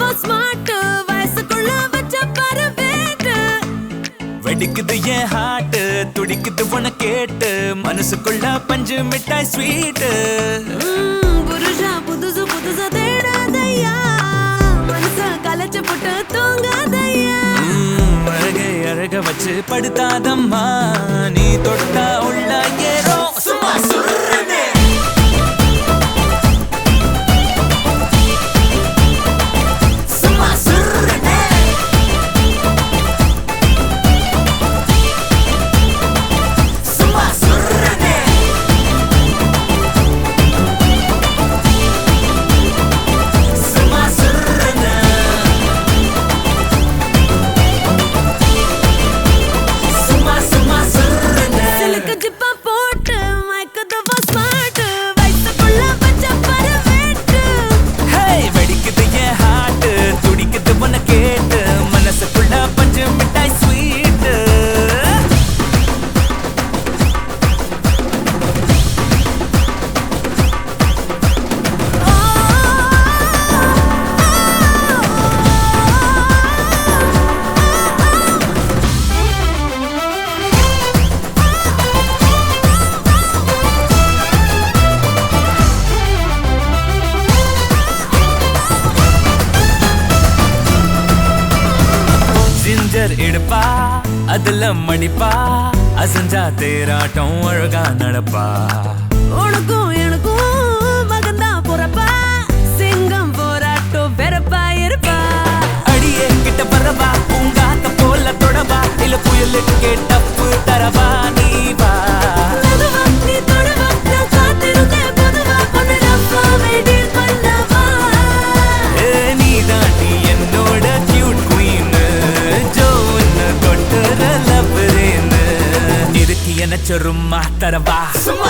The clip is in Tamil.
ஸ்மார்ட் வயசுக்குள்ள வச்ச பாரு weight. வெடிக்குது என் ஹார்ட் துடிக்குது உன கேட்டு மனசுக்குள்ள பஞ்சு மிட்டாய் ஸ்வீட் ம், புருஷா புதுசு புதுசா தேடாதையா மனச கலைச்சு போட்டு தூங்காதையா அழகை அழக வச்சு படுத்தாதம்மா நீ தொட்டா உள்ள ஏறும் சும்மா சுடுறதே சும்மா சுடுறதே சும்மா சுடுறதே சும்மா சுடுறதே சும்மா சும்மா சுடுறதே சிலுக்கு ஜிப்பா போட்டு மயக்குதவா ஸ்மார்ட் வயசுக்குள்ள வச்ச பாரு weight. ஹே வெடிக்குது என் ஹார்ட் துடிக்குது உன கேட்டு மனசுக்குள்ள பஞ்சு மிட்டாய் ஸ்வீட் ஜிஞ்சர் எடுப்பா அதுல மடிப்பா அசஞ்சா தேராட்டம் அழகா நடப்பா உனக்கும் எனக்கும் மகன்தான் பொறப்பா சிங்கம் போராட்டம் வெறப்பா இருப்பா அடியே கிட்ட பரவா பூங்காத்த போல தொடவா இல்ல புயலுக்கு டப்பு தரவா நீ வா மெதுவா நீ தொடுவா நான் காத்திருந்தேன் பொதுவா பொண்ணு டப்பா வெயிட் பண்ணவா ஏ, நீதான் நீ என்னோட cute queen. ஜோன்னு தொட்டுற lover-ன்னு. இதுக்கு என்ன சொருமா தரவா சும்மா